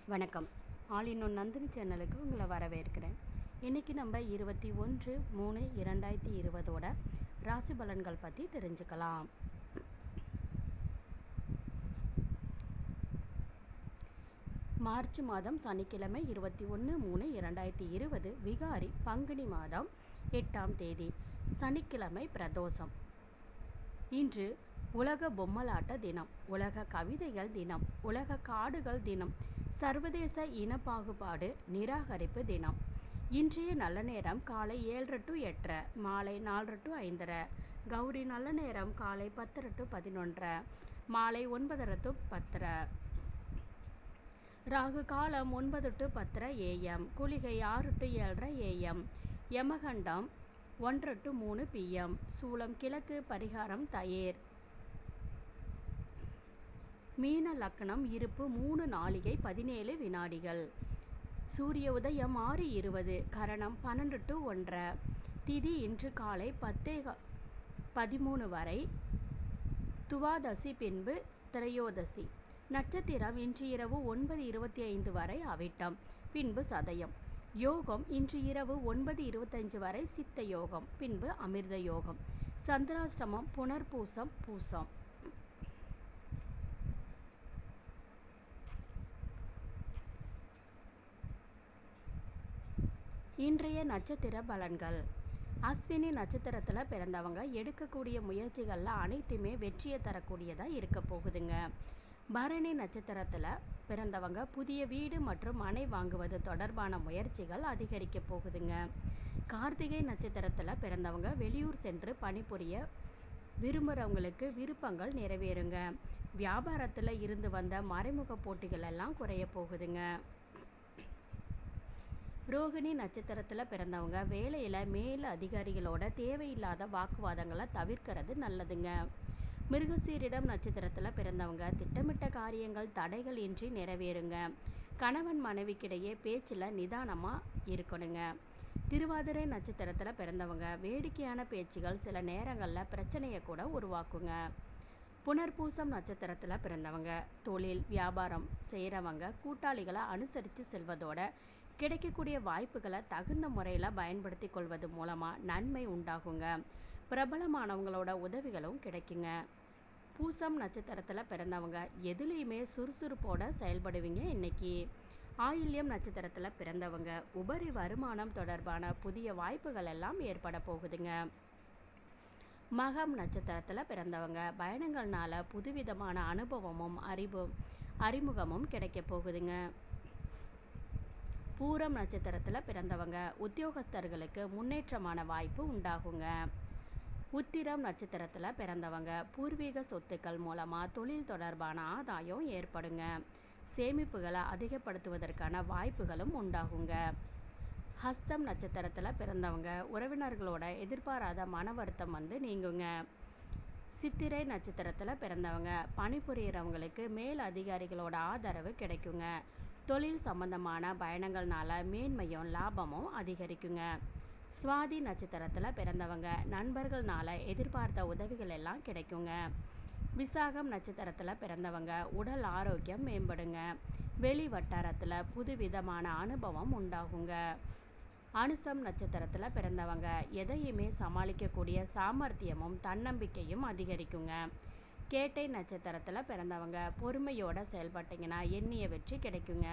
வணக்கம் all in one Nandini சேனலுக்கு உங்களை வரவேற்கிறேன் இன்றைக்கி நம்ம இருபத்தி ஒன்று மூணு இரண்டாயிரத்தி இருபதோட ராசி பலன்கள் பற்றி தெரிஞ்சுக்கலாம் மார்ச் மாதம் சனிக்கிழமை இருபத்தி ஒன்று மூணு இரண்டாயிரத்தி இருபது விகாரி பங்குனி மாதம் எட்டாம் தேதி சனிக்கிழமை பிரதோஷம் இன்று உலக பொம்மலாட்ட தினம் உலக கவிதைகள் தினம் உலக காடுகள் தினம் சர்வதேச இன பாகுபாடு நிராகரிப்பு தினம் இன்றைய நல்ல நேரம் காலை ஏழரை டு எட்டரை மாலை நாலரை டு ஐந்தரை கௌரி நல்ல நேரம் காலை பத்தரை டு பதினொன்றரை மாலை ஒன்பதரை டு பத்தரை ராகு காலம் ஒன்பது டு பத்தரை ஏஎம் குளிகை ஆறு டு ஏழரை ஏஎம் யமகண்டம் ஒன்று டு மூணு பிஎம் சூளம் கிழக்கு பரிகாரம் தயிர் மீன லக்கணம் இருப்பு மூணு நாளிகை பதினேழு வினாடிகள் சூரிய உதயம் ஆறு இருபது கரணம் பன்னெண்டு டு ஒன்றரை திதி இன்று காலை பத்தே பதிமூணு வரை துவாதசி பின்பு திரையோதசி நட்சத்திரம் இன்று இரவு ஒன்பது இருபத்தி ஐந்து வரை அவிட்டம் பின்பு சதயம் யோகம் இன்று இரவு ஒன்பது இருபத்தஞ்சு வரை சித்த யோகம் பின்பு அமிர்த யோகம் சந்திராஷ்டமம் புனர்பூசம் பூசம் இன்றைய நட்சத்திர பலன்கள் அஸ்வினி நட்சத்திரத்தில் பிறந்தவங்க எடுக்கக்கூடிய முயற்சிகளில் அனைத்துமே வெற்றியை தரக்கூடியதாக இருக்க போகுதுங்க பரணி நட்சத்திரத்தில் பிறந்தவங்க புதிய வீடு மற்றும் மனை வாங்குவது தொடர்பான முயற்சிகள் அதிகரிக்க போகுதுங்க கார்த்திகை நட்சத்திரத்தில் பிறந்தவங்க வெளியூர் சென்று பணிபுரிய விரும்புகிறவங்களுக்கு விருப்பங்கள் நிறைவேறுங்க வியாபாரத்தில் இருந்து வந்த மறைமுக போட்டிகள் எல்லாம் குறைய போகுதுங்க ரோகிணி நட்சத்திரத்தில் பிறந்தவங்க வேலையில் மேல் அதிகாரிகளோட தேவையில்லாத வாக்குவாதங்களை தவிர்க்கிறது நல்லதுங்க மிருகசீரிடம் நட்சத்திரத்தில் பிறந்தவங்க திட்டமிட்ட காரியங்கள் தடைகள் இன்றி நிறைவேறுங்க கணவன் மனைவிக்கிடையே பேச்சில் நிதானமாக இருக்கணுங்க திருவாதிரை நட்சத்திரத்தில் பிறந்தவங்க வேடிக்கையான பேச்சுகள் சில நேரங்களில் பிரச்சனையை கூட உருவாக்குங்க புனர்பூசம் நட்சத்திரத்தில் பிறந்தவங்க தொழில் வியாபாரம் செய்கிறவங்க கூட்டாளிகளை அனுசரித்து செல்வதோட கிடைக்கக்கூடிய வாய்ப்புகளை தகுந்த முறையில் பயன்படுத்தி கொள்வது மூலமாக நன்மை உண்டாகுங்க பிரபலமானவங்களோட உதவிகளும் கிடைக்குங்க பூசம் நட்சத்திரத்தில் பிறந்தவங்க எதுலேயுமே சுறுசுறுப்போட செயல்படுவீங்க இன்னைக்கு ஆயில்யம் நட்சத்திரத்தில் பிறந்தவங்க உபரி வருமானம் தொடர்பான புதிய வாய்ப்புகள் எல்லாம் ஏற்பட போகுதுங்க மகம் நட்சத்திரத்தில் பிறந்தவங்க பயணங்கள்னால புதுவிதமான அனுபவமும் அறிவு அறிமுகமும் கிடைக்க போகுதுங்க பூரம் நட்சத்திரத்தில் பிறந்தவங்க உத்தியோகஸ்தர்களுக்கு முன்னேற்றமான வாய்ப்பு உண்டாகுங்க உத்திரம் நட்சத்திரத்தில் பிறந்தவங்க பூர்வீக சொத்துக்கள் மூலமாக தொழில் தொடர்பான ஆதாயம் ஏற்படுங்க சேமிப்புகளை அதிகப்படுத்துவதற்கான வாய்ப்புகளும் உண்டாகுங்க ஹஸ்தம் நட்சத்திரத்தில் பிறந்தவங்க உறவினர்களோட எதிர்பாராத மன வருத்தம் வந்து நீங்குங்க சித்திரை நட்சத்திரத்தில் பிறந்தவங்க பணிபுரிகிறவங்களுக்கு மேல் அதிகாரிகளோட ஆதரவு கிடைக்குங்க தொழில் சம்பந்தமான பயணங்கள்னால மேன்மையும் லாபமும் அதிகரிக்குங்க சுவாதி நட்சத்திரத்தில் பிறந்தவங்க நண்பர்கள்னால எதிர்பார்த்த உதவிகள் எல்லாம் கிடைக்குங்க விசாகம் நட்சத்திரத்தில் பிறந்தவங்க உடல் ஆரோக்கியம் மேம்படுங்க வெளி வட்டாரத்தில் புதுவிதமான அனுபவம் உண்டாகுங்க அனுசம் நட்சத்திரத்தில் பிறந்தவங்க எதையுமே சமாளிக்கக்கூடிய சாமர்த்தியமும் தன்னம்பிக்கையும் அதிகரிக்குங்க கேட்டை நட்சத்திரத்தில் பிறந்தவங்க பொறுமையோடு செயல்பட்டிங்கன்னா எண்ணிய வெற்றி கிடைக்குங்க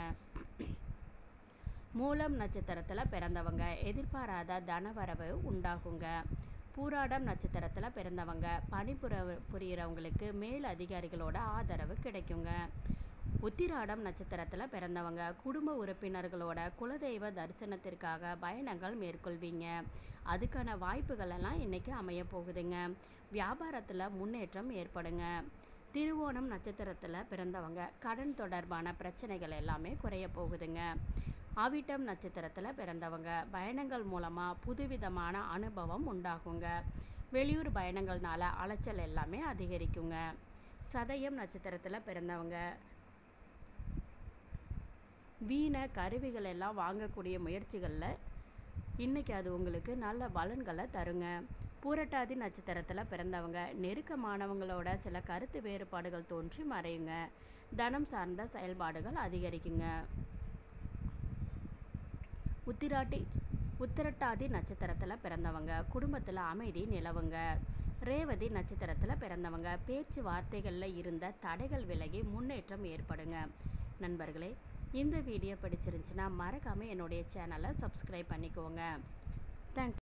மூலம் நட்சத்திரத்தில் பிறந்தவங்க எதிர்பாராத தனவரவு உண்டாகுங்க பூராடம் நட்சத்திரத்தில் பிறந்தவங்க பணிபுர புரிகிறவங்களுக்கு மேல் அதிகாரிகளோட ஆதரவு கிடைக்குங்க உத்திராடம் நட்சத்திரத்தில் பிறந்தவங்க குடும்ப உறுப்பினர்களோட குலதெய்வ தரிசனத்திற்காக பயணங்கள் மேற்கொள்வீங்க அதுக்கான வாய்ப்புகள் எல்லாம் இன்றைக்கி அமைய போகுதுங்க வியாபாரத்தில் முன்னேற்றம் ஏற்படுங்க திருவோணம் நட்சத்திரத்தில் பிறந்தவங்க கடன் தொடர்பான பிரச்சனைகள் எல்லாமே குறைய போகுதுங்க அவிட்டம் நட்சத்திரத்தில் பிறந்தவங்க பயணங்கள் மூலமாக புதுவிதமான அனுபவம் உண்டாகுங்க வெளியூர் பயணங்கள்னால அலைச்சல் எல்லாமே அதிகரிக்குங்க சதயம் நட்சத்திரத்தில் பிறந்தவங்க வீண கருவிகள் எல்லாம் வாங்கக்கூடிய முயற்சிகளில் இன்றைக்கி அது உங்களுக்கு நல்ல பலன்களை தருங்க பூரட்டாதி நட்சத்திரத்தில் பிறந்தவங்க நெருக்கமானவங்களோட சில கருத்து வேறுபாடுகள் தோன்றி மறையுங்க தனம் சார்ந்த செயல்பாடுகள் அதிகரிக்குங்க உத்திராட்டி உத்திரட்டாதி நட்சத்திரத்தில் பிறந்தவங்க குடும்பத்தில் அமைதி நிலவுங்க ரேவதி நட்சத்திரத்தில் பிறந்தவங்க பேச்சுவார்த்தைகளில் இருந்த தடைகள் விலகி முன்னேற்றம் ஏற்படுங்க நண்பர்களே இந்த வீடியோ பிடிச்சிருந்துச்சுன்னா மறக்காமல் என்னுடைய சேனலை சப்ஸ்கிரைப் பண்ணிக்கோங்க தேங்க்ஸ்